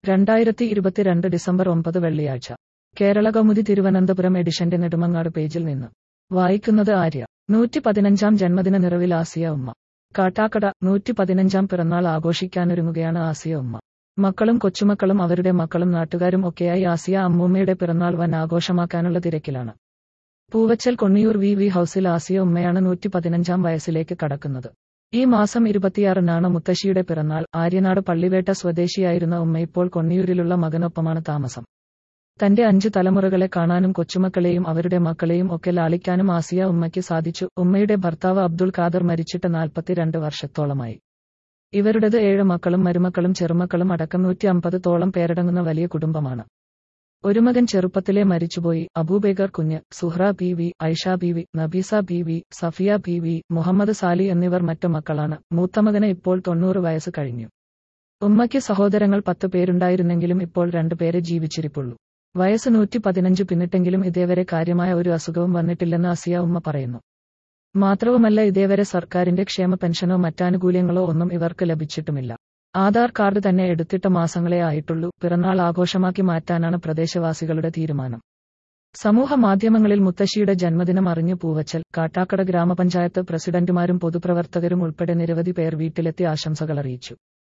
രണ്ടായിരത്തി ഇരുപത്തിരണ്ട് ഡിസംബർ ഒമ്പത് വെള്ളിയാഴ്ച കേരള കൗമുദി തിരുവനന്തപുരം എഡിഷന്റെ നെടുമങ്ങാട് പേജിൽ നിന്ന് വായിക്കുന്നത് ആര്യ നൂറ്റി പതിനഞ്ചാം ജന്മദിന നിറവിൽ ആസിയ ഉമ്മ കാട്ടാക്കട നൂറ്റി പതിനഞ്ചാം പിറന്നാൾ ആഘോഷിക്കാനൊരുങ്ങുകയാണ് ആസിയ ഉമ്മ മക്കളും കൊച്ചുമക്കളും അവരുടെ മക്കളും നാട്ടുകാരും ഒക്കെയായി ആസിയ അമ്മൂമ്മയുടെ പിറന്നാൾ വൻ ആഘോഷമാക്കാനുള്ള തിരക്കിലാണ് പൂവച്ചൽ കൊണ്ണിയൂർ വി വി ഹൌസിൽ ആസിയ ഉമ്മയാണ് നൂറ്റി പതിനഞ്ചാം വയസ്സിലേക്ക് കടക്കുന്നത് ഈ മാസം ഇരുപത്തിയാറിനാണ് മുത്തശ്ശിയുടെ പിറന്നാൾ ആര്യനാട് പള്ളിവേട്ട സ്വദേശിയായിരുന്ന ഉമ്മ ഇപ്പോൾ കൊണ്ണിയൂരിലുള്ള മകനൊപ്പമാണ് താമസം തന്റെ അഞ്ചു തലമുറകളെ കാണാനും കൊച്ചുമക്കളെയും അവരുടെ മക്കളെയും ഒക്കെ ലാളിക്കാനും ആസിയ ഉമ്മയ്ക്ക് സാധിച്ചു ഉമ്മയുടെ ഭർത്താവ് അബ്ദുൾ ഖാദർ മരിച്ചിട്ട് നാൽപ്പത്തിരണ്ട് വർഷത്തോളമായി ഇവരുടേത് ഏഴ് മക്കളും മരുമക്കളും ചെറുമക്കളും അടക്കം നൂറ്റി അമ്പത് തോളം പേരടങ്ങുന്ന വലിയ കുടുംബമാണ് ഒരു മകൻ ചെറുപ്പത്തിലെ മരിച്ചുപോയി അബൂബേഗർ കുഞ്ഞ് Suhra B V Aisha B V Nabeesa B V Safiya B V Muhammad Sali എന്നിവർ മറ്റു മക്കളാണ് മൂത്തമകന് ഇപ്പോൾ തൊണ്ണൂറ് വയസ്സ് കഴിഞ്ഞു ഉമ്മയ്ക്ക് സഹോദരങ്ങൾ പത്ത് പേരുണ്ടായിരുന്നെങ്കിലും ഇപ്പോൾ രണ്ടുപേരെ ജീവിച്ചിരിപ്പുള്ളൂ വയസ്സ് നൂറ്റി പതിനഞ്ച് പിന്നിട്ടെങ്കിലും ഇതേവരെ കാര്യമായ ഒരു അസുഖവും വന്നിട്ടില്ലെന്ന് അസിയ ഉമ്മ പറയുന്നു മാത്രവുമല്ല ഇതേവരെ സർക്കാരിന്റെ ക്ഷേമ പെൻഷനോ മറ്റാനുകൂല്യങ്ങളോ ഒന്നും ഇവർക്ക് ലഭിച്ചിട്ടുമില്ല ആധാർ കാർഡ് തന്നെ എടുത്തിട്ട മാസങ്ങളെ ആയിട്ടുള്ളൂ പിറന്നാൾ ആഘോഷമാക്കി മാറ്റാനാണ് പ്രദേശവാസികളുടെ തീരുമാനം സമൂഹ മാധ്യമങ്ങളിൽ മുത്തശ്ശിയുടെ ജന്മദിനം അറിഞ്ഞു പൂവച്ചൽ കാട്ടാക്കട ഗ്രാമപഞ്ചായത്ത് പ്രസിഡന്റുമാരും പൊതുപ്രവർത്തകരും ഉൾപ്പെടെ നിരവധി പേർ വീട്ടിലെത്തി ആശംസകൾ അറിയിച്ചു